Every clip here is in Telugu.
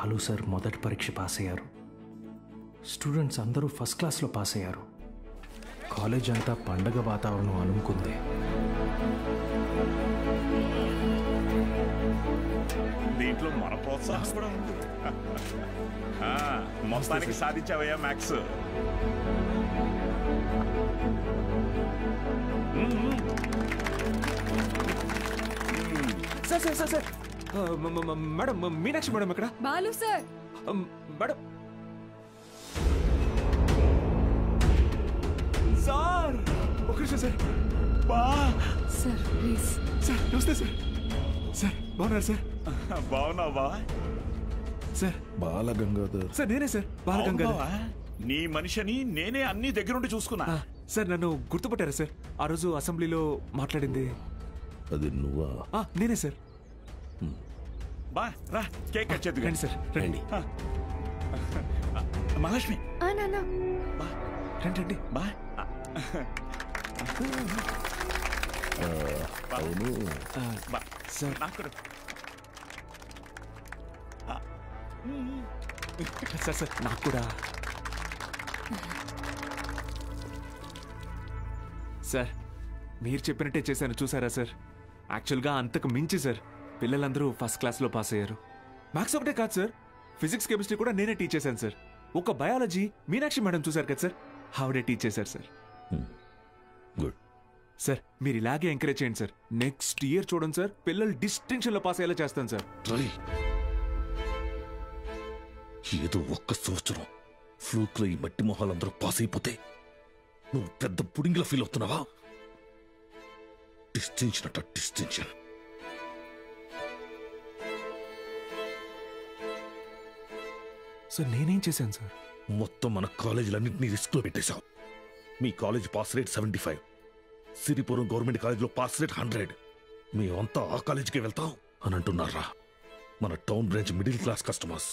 బాలు సార్ మొదటి పరీక్ష పాస్ అయ్యారు స్టూడెంట్స్ అందరూ ఫస్ట్ క్లాస్లో పాస్ అయ్యారు కాలేజ్ అంతా పండగ వాతావరణం అనుకుంది దీంట్లో మన ప్రోత్సాహం కూడా ఉంది ఆ, మొత్తానికి సాధించావయ్యా max sir sir sir sir ఆ, మ- మ- మ- మేడం మ- మీనాక్షి మేడం ఎక్కడ బాలు సార్ ఆ, మేడం సార్ ఒక నిమిషం సార్ బా సార్ ప్లీజ్ సార్ నమస్తే సార్ సార్ బాగున్నారు సార్ బాగున్నావా సార్ బాలగంగాధర్ సార్ నేనే సార్ బాలగంగాధర్ బాగున్నావా? నీ మనిషిని నేనే అన్ని దగ్గరుండి చూసుకున్నా ఆ, సార్ నన్ను గుర్తుపట్టారా సార్ ఆ రోజు అసెంబ్లీలో మాట్లాడింది అది నువ్వా ఆ, నేనే సార్ బా రా కేక్ కట్ చేద్దుగా. రండి సార్ రండి మహాలక్ష్మి ఆ నాన్న రండి రండి బా అవును బా సార్ నాకు కూడా. సార్ సార్ నాకు కూడా సార్ మీరు చెప్పినట్టే చేశాను చూసారా సార్ యాక్చువల్గా అంతకు మించి సార్ పిల్లలందరూ ఫస్ట్ క్లాస్లో పాస్ అయ్యారు మ్యాథ్స్ ఒకటే కాదు సార్ ఫిజిక్స్ కెమిస్ట్రీ కూడా నేనే టీచ్ చేశాను సార్ ఒక బయాలజీ మీనాక్షి మేడం చూశారు కదా సార్ ఆవిడే టీచ్ చేశారు సార్ గుడ్ సార్ మీరు ఇలాగే ఎంకరేజ్ చేయండి సార్ నెక్స్ట్ ఇయర్ చూడండి సార్ పిల్లలు డిస్టింక్షన్లో పాస్ అయ్యేలా చేస్తాను సార్ రై ఏదో ఒక్క సంవత్సరం ఫ్లూక్ లో ఈ మట్టి మొహాలందరూ పాస్ అయిపోతే నువ్వు పెద్ద పుడింగిలా ఫీల్ అవుతున్నావా డిస్టింక్షన్ అట డిస్టింక్షన్ సార్ నేనేం చేశాను సార్ మొత్తం మన కాలేజీలన్నింటినీ రిస్క్ లో పెట్టేశావు మీ college pass rate seventy five Siripuram government కాలేజీలో పాస్ రేట్ హండ్రెడ్ మేమంతా ఆ కాలేజీకి వెళ్తాం అని అంటున్నారా మన town branch middle class customers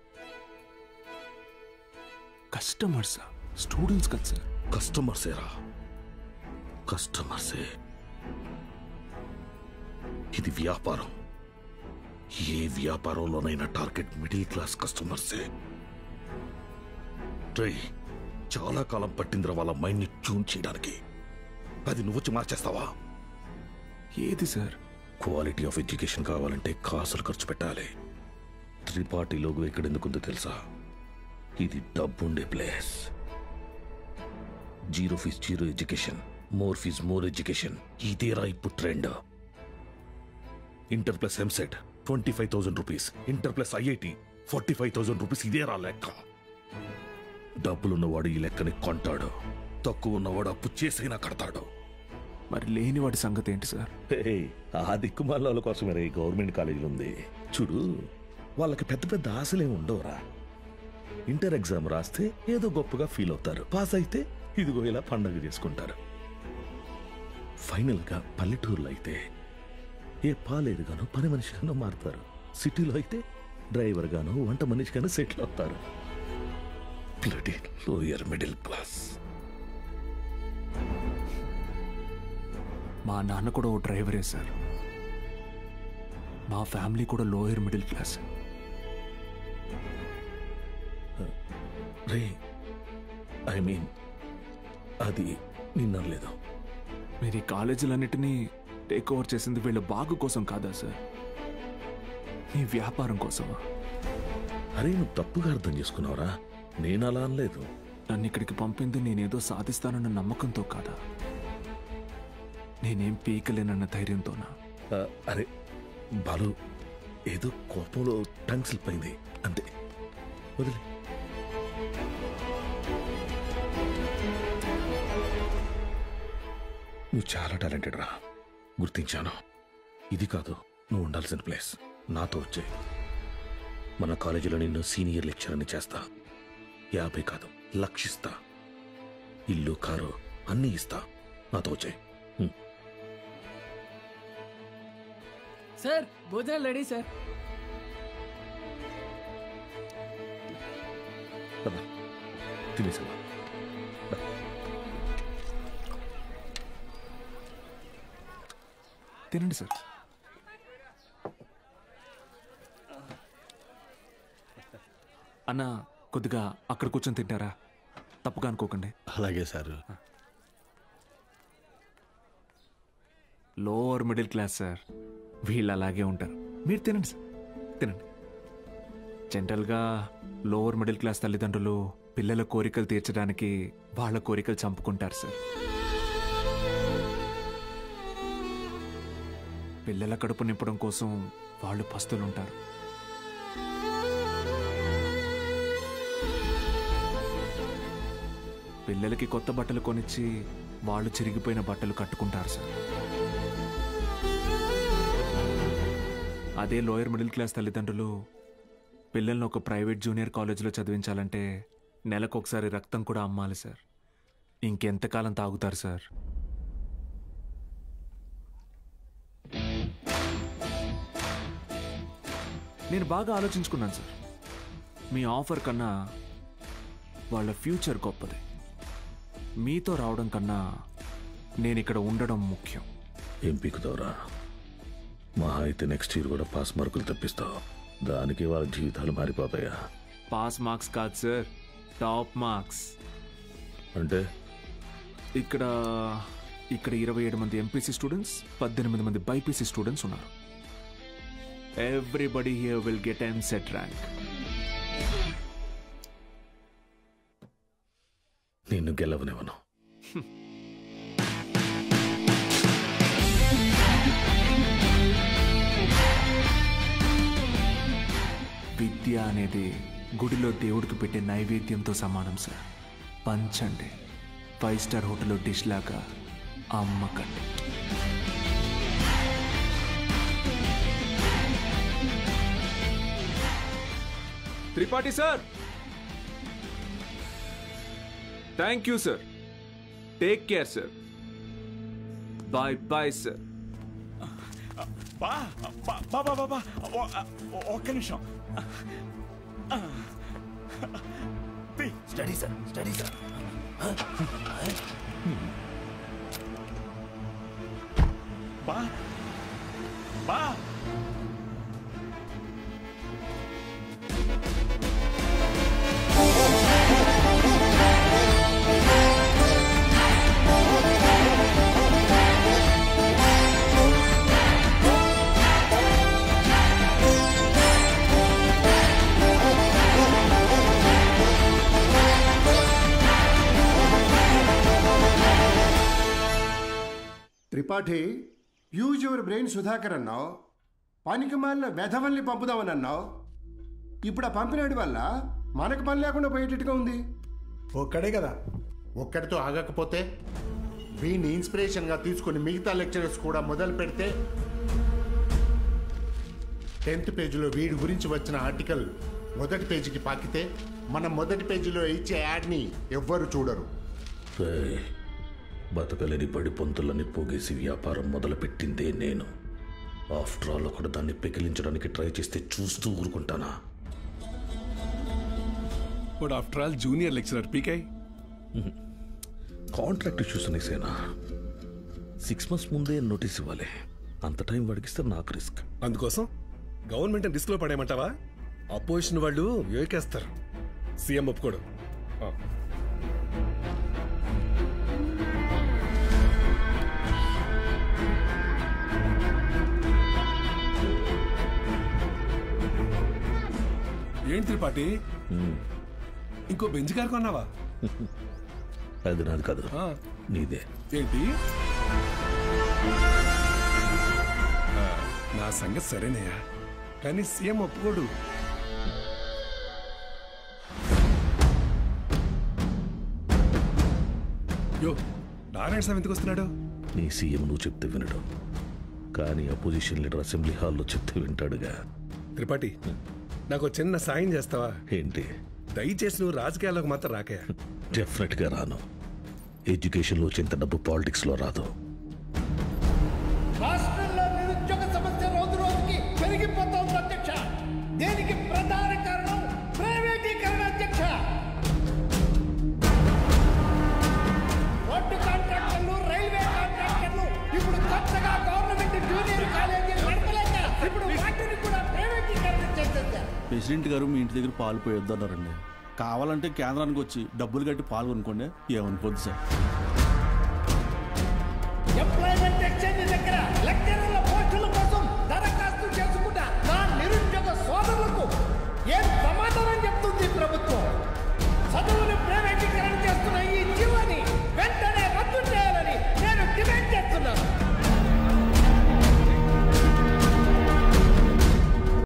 customers students కదా సార్ కస్టమర్సేరా కస్టమర్సే ఇది వ్యాపారం ఏ వ్యాపారంలోనైనా టార్గెట్ మిడిల్ క్లాస్ కస్టమర్సే రే చాలా కాలం పట్టిందిరా వాళ్ళ మైండ్ ని ట్యూన్ చేయడానికి అది నువ్వు వచ్చి మార్చేస్తావా ఏది సార్ క్వాలిటీ ఆఫ్ ఎడ్యుకేషన్ కావాలంటే కాసులు ఖర్చు పెట్టాలి త్రిపాఠి లోగో ఇక్కడ ఎందుకుందో తెలుసా ఇది డబ్బుండే place zero fees zero education more fees more education ఇదేరా ఇప్పుడు trend inter plus EAMCET twenty five thousand rupees inter plus IIT forty five thousand rupees ఇదేరా లెక్క డబ్బులున్నవాడు ఈ లెక్కని కొంటాడు తక్కువ ఉన్నవాడు అప్పు చేసైనా కడతాడు మరి లేని వాడి సంగతి ఏంటి సార్ హే, ఆ దిక్కుమాల కోసమే ఈ గవర్నమెంట్ కాలేజీలు ఉంది చూడు వాళ్ళకి పెద్ద పెద్ద ఆశలే ఉండవురా ఇంటర్ ఎగ్జామ్ రాస్తే ఏదో గొప్పగా ఫీల్ అవుతారు పాస్ అయితే ఇదిగో ఇలా పండగ చేసుకుంటారు ఫైనల్ గా పల్లెటూరులో అయితే ఏ పాలేరుగానో పని మనిషిగానో మారుతారు సిటీలో అయితే డ్రైవర్ గానో వంట మనిషిగానో సెటిల్ అవుతారు బ్లడీ లోయర్ మిడిల్ క్లాస్ మా నాన్న కూడా ఓ డ్రైవరే సార్ మా ఫ్యామిలీ కూడా లోయర్ మిడిల్ క్లాస్ రే ఐ మీన్ అది నిన్నలేదు మీరు ఈ కాలేజీలన్నిటినీ టేక్ ఓవర్ చేసింది వీళ్ళ బాగు కోసం కాదా సార్ మీ వ్యాపారం కోసమా అరే నువ్వు తప్పుగా అర్థం చేసుకున్నావురా నేను అలా అనలేదు నన్ను ఇక్కడికి పంపింది నేనేదో సాధిస్తానన్న నమ్మకంతో కాదా నేనేం పీకలేనన్న ధైర్యంతోనా ఆ, అరే బాలు ఏదో కోపంలో టంగ్ స్లిప్ అయింది అంతే వదిలే నువ్వు చాలా టాలెంటెడ్ రా గుర్తించాను ఇది కాదు నువ్వు ఉండాల్సిన ప్లేస్ నాతో వచ్చే మన కాలేజీలో నిన్ను సీనియర్ లెక్చరర్ని చేస్తా యాభై కాదు లక్షిస్తా ఇల్లు కారు అన్నీ ఇస్తా నాతో వచ్చే సార్ భోజనాలు రెడీ సార్ తినేసా తినండి సార్ అన్న కొద్దిగా అక్కడ కూర్చొని తింటారా తప్పుగా అనుకోకండి అలాగే sir lower middle class sir వీళ్ళు అలాగే ఉంటారు మీరు తినండి సార్ తినండి జనరల్గా లోవర్ మిడిల్ క్లాస్ తల్లిదండ్రులు పిల్లల కోరికలు తీర్చడానికి వాళ్ళ కోరికలు చంపుకుంటారు సార్ పిల్లల కడుపు నింపడం కోసం వాళ్ళు పస్తులు ఉంటారు పిల్లలకి కొత్త బట్టలు కొనిచ్చి వాళ్ళు చిరిగిపోయిన బట్టలు కట్టుకుంటారు సార్ అదే లోయర్ మిడిల్ క్లాస్ తల్లిదండ్రులు పిల్లల్ని ఒక ప్రైవేట్ జూనియర్ కాలేజీలో చదివించాలంటే నెలకు ఒకసారి రక్తం కూడా అమ్మాలి సార్ ఇంకెంతకాలం తాగుతారు సార్ నేను బాగా ఆలోచించుకున్నాను సార్ మీ ఆఫర్ కన్నా వాళ్ళ ఫ్యూచర్ గొప్పది మీతో రావడం కన్నా నేను ఇక్కడ ఉండడం ముఖ్యం ఏం పీకుతావురా మహా అయితే నెక్స్ట్ ఇయర్ కూడా పాస్ మార్కులు తప్పిస్తావు దానికి వాళ్ళ జీవితాలు మారిపోతాయా పాస్ మార్క్స్ కాదు సార్ టాప్ మార్క్స్ అంటే ఇక్కడ ఇక్కడ ఇరవై ఏడు మంది ఎంపీసీ స్టూడెంట్స్ పద్దెనిమిది మంది బైపీసీ స్టూడెంట్స్ ఉన్నారు everybody here will get N set rank నిన్ను గెలవనివ్వను విద్య అనేది గుడిలో దేవుడికి పెట్టే నైవేద్యంతో సమానం సార్ పంచండి ఫైవ్ స్టార్ హోటల్లో డిష్ లాగా అమ్మకండి Tripathi sir thank you sir take care sir bye bye sir బా బా బా బా బా బా ఓ- ఓ- ఒక్క నిమిషం స్టడీ సార్ స్టడీ సార్ బా బా Tripathi use your brain Sudhakar అన్నావు పనికి మాలిన వెధవల్ని పంపుదామని అన్నావు ఇప్పుడు ఆ పంపినాడి వల్ల మనకు పని లేకుండా పోయేటట్టుగా ఉంది ఒక్కడే కదా ఒక్కడితో ఆగకపోతే వీడిని ఇన్స్పిరేషన్గా తీసుకుని మిగతా లెక్చరర్స్ కూడా మొదలు పెడితే టెన్త్ పేజీలో వీడి గురించి వచ్చిన ఆర్టికల్ మొదటి పేజీకి పాకితే మనం మొదటి పేజీలో ఇచ్చే యాడ్ని ఎవ్వరు చూడరు రేయ్, బతకలేని పడి పొంతులని పోగేసి వ్యాపారం మొదలుపెట్టిందే నేను ఆఫ్టర్ ఆల్ ఒకడు దాన్ని పెకిలించడానికి ట్రై చేస్తే చూస్తూ ఊరుకుంటానా but after all junior lecturer పీకై కాంట్రాక్ట్ ఇష్యూస్ అనేసేనా సిక్స్ మంత్స్ ముందే నోటీస్ ఇవ్వాలి అంత టైం వాడికిస్తే నాకు రిస్క్ అందుకోసం గవర్నమెంట్ రిస్క్ లో పడేయమంటావా అపోజిషన్ వాళ్ళు యోకేస్తారు సీఎం ఒప్పుకోడు ఆ. ఏంటి త్రిపాఠి ఇంకో బెంచ్ కారు కొన్నావా అది నాది కాదు ఆ. నీదే ఏంటి ఆ, నా సంగతి సరేనయ్యా కానీ సీఎం ఒప్పుకోడు యో నారాయణ స్వామి ఎందుకు వస్తున్నాడు నీ సీఎం నువ్వు చెప్తే వినడు కానీ అపోజిషన్ లీడర్ అసెంబ్లీ హాల్లో చెప్తే వింటాడుగా త్రిపాఠి నాకు ఒక చిన్న సాయం చేస్తావా ఏంటి దయచేసి నువ్వు రాజకీయాల్లోకి మాత్రం రాకయ్యా డెఫినెట్గా రాను ఎడ్యుకేషన్లో వచ్చేంత డబ్బు పాలిటిక్స్లో రాదు రాష్ట్రంలో నిరుద్యోగ సమస్య రోజు రోజుకి పెరిగిపోతోంది అధ్యక్ష దేనికి ప్రధాన కారణం ప్రైవేటీకరణ అధ్యక్ష రోడ్డు కాంట్రాక్టర్లు రైల్వే కాంట్రాక్టర్లు ఇప్పుడు కొత్తగా గవర్నమెంట్ జూనియర్ కాలేజీలు నడపలేక ఇప్పుడు వాటిని కూడా ప్రైవేటీకరణ చేసేసారు ప్రెసిడెంట్ గారు మీ ఇంటి దగ్గర పాలు పోయొద్దన్నారండి కావాలంటే కేంద్రానికి వచ్చి డబ్బులు కట్టి పాలు కొనుక్కోండి ఏమనుకోద్దు సార్ ఎంప్లాయ్మెంట్ ఎక్స్చేంజ్ దగ్గర లెక్చరర్ల పోస్టుల కోసం దరఖాస్తు చేసుకున్న నా నిరుద్యోగ సోదరులకు ఏం